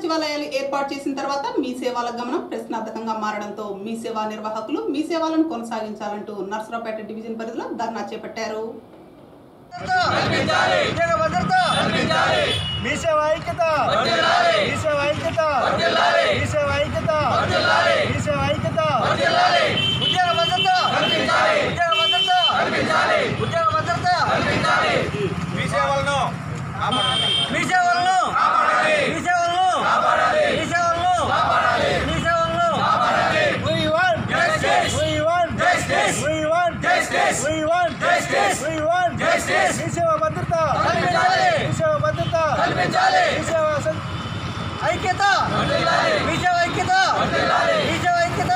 సచివాలయాలు ఏర్పాటు చేసిన తర్వాత మీ సేవల గమనం ప్రశ్నార్థకంగా మారడంతో మీ సేవా నిర్వాహకులు మీ సేవలను కొనసాగించాలంటూ నర్సరావుపేట డివిజన్ పరిధిలో ధర్నా చేపట్టారు ఉద్యోగ భద్రత మీ సేవ ఐక్యత మీ సేవ ఐక్యత మీ సేవ ఐక్యత మీ సేవ ఐక్యత ఉద్యోగ భద్రత ఉద్యోగ భద్రత ఉద్యోగ భద్రత మీ సేవలను మీ సేవలను మీ సేవలను మీ సేవలను మీ సేవలను We want justice. We want justice. We want justice. We want justice. We want justice. మీ సేవ భద్రత కల్పించాలి. మీ సేవ భద్రత కల్పించాలి. మీ సేవ సం- ఐక్యత మీ సేవ ఐక్యత మీ సేవ ఐక్యత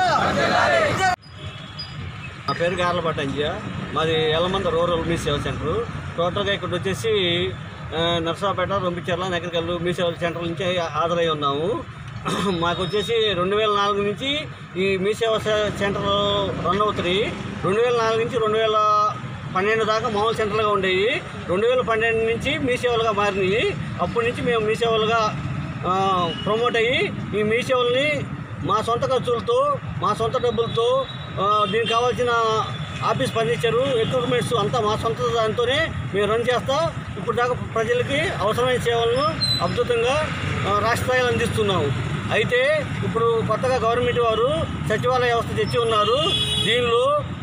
నా పేరు గార్లపట్ట అంజయ్య మాది ఎల్లమంద రూరల్ మీ సేవ సెంటర్ టోటల్గా ఇక్కడ వచ్చేసి ఆ, నర్సరావుపేట రొంపిచెర్ల నగరికల్లు మీ సేవ సెంటర్ నుంచి హాజరై ఉన్నాము మాకు వచ్చేసి రెండు వేల నాలుగు నుంచి ఈ మీ సేవ సె- సెంటర్ రన్ అవుతుంది రెండు వేల నాలుగు నుంచి రెండు వేల పన్నెండు దాకా మామూలు సెంటర్లుగా ఉండేవి రెండు వేల పన్నెండు నుంచి మీ సేవలుగా మారినాయి అప్పటి నుంచి మేము మీ సేవలుగా ఆ, ప్రమోట్ అయ్యి ఈ మీ సేవల్ని మా సొంత ఖర్చులతో మా సొంత డబ్బులతో ఆ, దీనికి కావాల్సిన ఆఫీస్ ఫర్నిచరు ఎక్విప్మెంట్స్ అంతా మా సొంత దాంతోనే మేము రన్ చేస్తా ఇప్పుడు దాకా ప్రజలకి అవసరమైన సేవలను అద్భుతంగా ఆ, రాష్ట్ర స్థాయిలో అందిస్తున్నాము అయితే ఇప్పుడు కొత్తగా గవర్నమెంట్ వారు సచివాలయ వ్యవస్థ తెచ్చి ఉన్నారు దీనిలో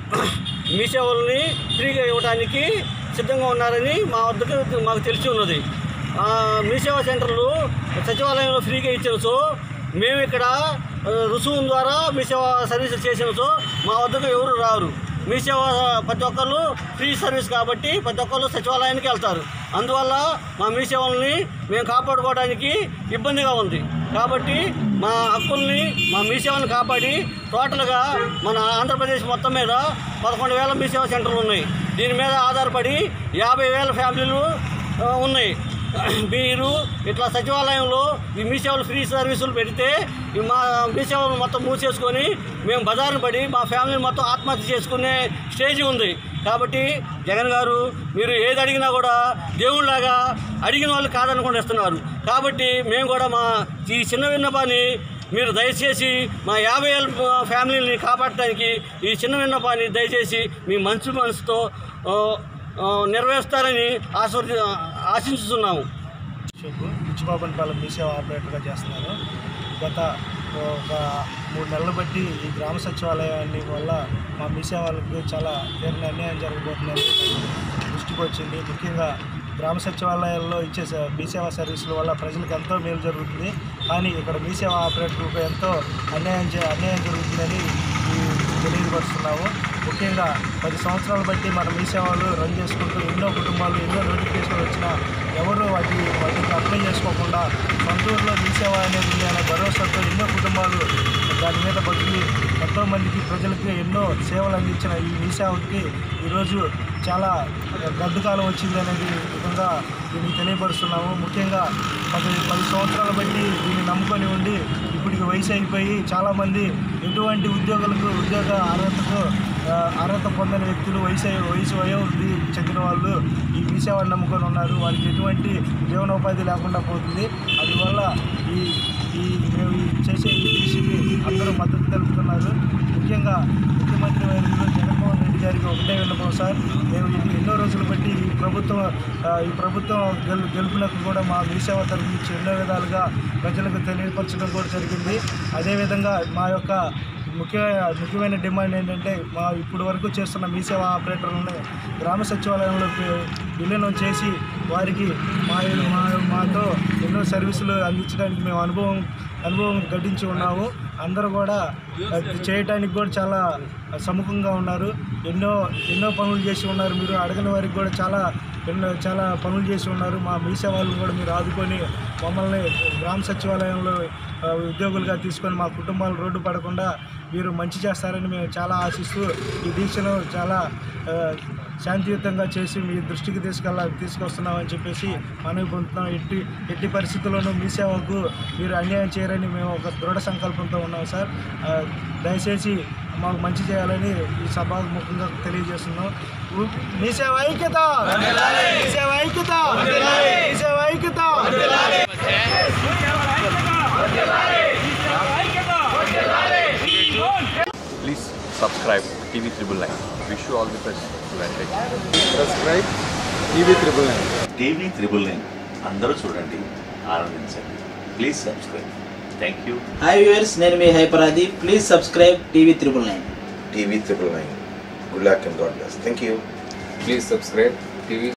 మీ సేవల్ని ఫ్రీగా ఇవ్వడానికి సిద్ధంగా ఉన్నారని మా వద్దకు మాకు తెలిసి ఉన్నది ఆ, మీ సేవా సెంటర్లు సచివాలయంలో ఫ్రీగా ఇచ్చిన సో మేము ఇక్కడ ఆ, రుసుము ద్వారా మీ సేవ సర్వీసులు చేసిన సో మా వద్దకు ఎవరు రారు మీ సేవ ప్రతి ఒక్కళ్ళు ఫ్రీ సర్వీస్ కాబట్టి ప్రతి ఒక్కళ్ళు సచివాలయానికి వెళ్తారు అందువల్ల మా మీ సేవల్ని మేము కాపాడుకోవడానికి ఇబ్బందిగా ఉంది కాబట్టి మా హక్కుల్ని మా మీ సేవను కాపాడి టోటల్గా మన ఆంధ్రప్రదేశ్ మొత్తం మీద పదకొండు వేల మీ సేవా సెంటర్లు ఉన్నాయి దీని మీద ఆధారపడి యాభై వేల ఫ్యామిలీలు ఆ, ఉన్నాయి మీరు ఇట్లా సచివాలయంలో ఈ మీ సేవలు ఫ్రీ సర్వీసులు పెడితే ఈ మా మీ సేవలు మొత్తం మూసేసుకొని మేము బజారును పడి మా ఫ్యామిలీని మొత్తం ఆత్మహత్య చేసుకునే స్టేజ్ ఉంది కాబట్టి జగన్ గారు మీరు ఏది అడిగినా కూడా దేవుళ్ళలాగా అడిగిన వాళ్ళు కాదనుకుండా ఇస్తున్నారు కాబట్టి మేము కూడా మా ఈ చిన్న విన్నపాన్ని మీరు దయచేసి మా యాభై ఏళ్ళ ఫ్యామిలీని కాపాడటానికి ఈ చిన్న విన్నపాన్ని దయచేసి మీ మంచి మనసుతో ఆ, ఆ, నెరవేరుస్తారని ఆశీర్వది ఆశించుతున్నాము షోపు పిచ్చిబాబన్పాలెం మీ సేవ ఆపరేటర్గా చేస్తున్నాను గత ఒక మూడు నెలలు బట్టి ఈ గ్రామ సచివాలయాన్ని వల్ల మా మీ సేవలకు చాలా తీవ్ర అన్యాయం జరగబోతుందని దృష్టికి వచ్చింది ముఖ్యంగా గ్రామ సచివాలయాల్లో ఇచ్చే స- మీ సేవా సర్వీసుల వల్ల ప్రజలకు ఎంతో మేలు జరుగుతుంది కానీ ఇక్కడ మీ సేవా ఆపరేటర్లకు ఎంతో అన్యాయం చే అన్యాయం జరుగుతుందని ఈ తెలియపరుస్తున్నాము ముఖ్యంగా పది సంవత్సరాలు బట్టి మన మీ సేవలు రన్ చేసుకుంటూ ఎన్నో కుటుంబాలు ఎన్నో నోటిఫికేషన్లు వచ్చినా ఎవరు వాటి వాటికి అప్లై చేసుకోకుండా సొంత ఊరిలో మీ సేవ అనేది ఉంది అనే భరోసాతో ఎన్నో కుటుంబాలు దాని మీద బతికి ఎంతో మందికి ప్రజలకి ఎన్నో సేవలు అందించిన ఈ మీ సేవకి ఈరోజు చాలా గడ్డు కాలం వచ్చింది అనేది విధంగా దీన్ని తెలియపరుస్తున్నాము ముఖ్యంగా పది పది సంవత్సరాల బట్టి దీన్ని నమ్ముకొని ఉండి ఇప్పటికి వయసు అయిపోయి చాలామంది ఎటువంటి ఉద్యోగులకు ఉద్యోగ అర్హతకు ఆ, అర్హత పొందని వ్యక్తులు వయసు అయి- వయసు వయోవృద్ధి చెందిన వాళ్ళు ఈ మీ సేవను నమ్ముకొని ఉన్నారు వాళ్ళకి ఎటువంటి జీవనోపాధి లేకుండా పోతుంది అందువల్ల ఈ ఈ మేము ఈ చేసే ఈ కృషికి అందరూ మద్దతు తెలుపుతున్నారు ముఖ్యంగా ముఖ్యమంత్రి వర్యులు జగన్మోహన్ రెడ్డి గారికి ఒకటే విన్నపం సార్ మేము ఇది ఎన్నో రోజులు బట్టి ఈ ప్రభుత్వం ఆ, ఈ ప్రభుత్వం గెలు గెలుపునకు కూడా మా మీ సేవ తరఫు నుంచి ఎన్నో విధాలుగా ప్రజలకు తెలియపరచడం కూడా జరిగింది అదేవిధంగా మా యొక్క ముఖ్య ముఖ్యమైన డిమాండ్ ఏంటంటే మా ఇప్పుడు వరకు చేస్తున్న మీ సేవా ఆపరేటర్లను గ్రామ సచివాలయంలో పి- విలీనం చేసి వారికి మా మా మాతో ఎన్నో సర్వీసులు అందించడానికి మేము అనుభవం అనుభవం గడించి ఉన్నాము అందరూ కూడా అది చేయటానికి కూడా చాలా సముఖంగా ఉన్నారు ఎన్నో ఎన్నో పనులు చేసి ఉన్నారు మీరు అడగని వారికి కూడా చాలా ఎన్నో చాలా పనులు చేసి ఉన్నారు మా మీ సేవలను కూడా మీరు ఆదుకొని మమ్మల్ని గ్రామ సచివాలయంలో ఆ, ఉద్యోగులుగా తీసుకొని మా కుటుంబాలు రోడ్డు పడకుండా మీరు మంచి చేస్తారని మేము చాలా ఆశిస్తూ ఈ దీక్షను చాలా ఆ, శాంతియుతంగా చేసి మీ దృష్టికి తీసుకెళ్ళ తీసుకొస్తున్నామని చెప్పేసి మనవి పొందుతున్నాం ఎట్టి ఎట్టి పరిస్థితుల్లోనూ మీ సేవకు మీరు అన్యాయం చేయరని మేము ఒక దృఢ సంకల్పంతో ఉన్నాం సార్ ఆ, దయచేసి మాకు మంచి చేయాలని ఈ సభాముఖంగా తెలియజేస్తున్నాం ఉ- మీ సేవ ఐక్యత మీ సేవ ఐక్యత మీ సేవ ఐక్యత Please subscribe TV Triple Nine. Wish you all the best. Advantage. Subscribe TV triple nine TV triple nine అందరూ చూడండి ఆనందించండి please subscribe thank you hi viewers నేను మీ హైపరాది please subscribe TV triple nine TV triple nine. Good luck and God bless. Thank you. Please subscribe TV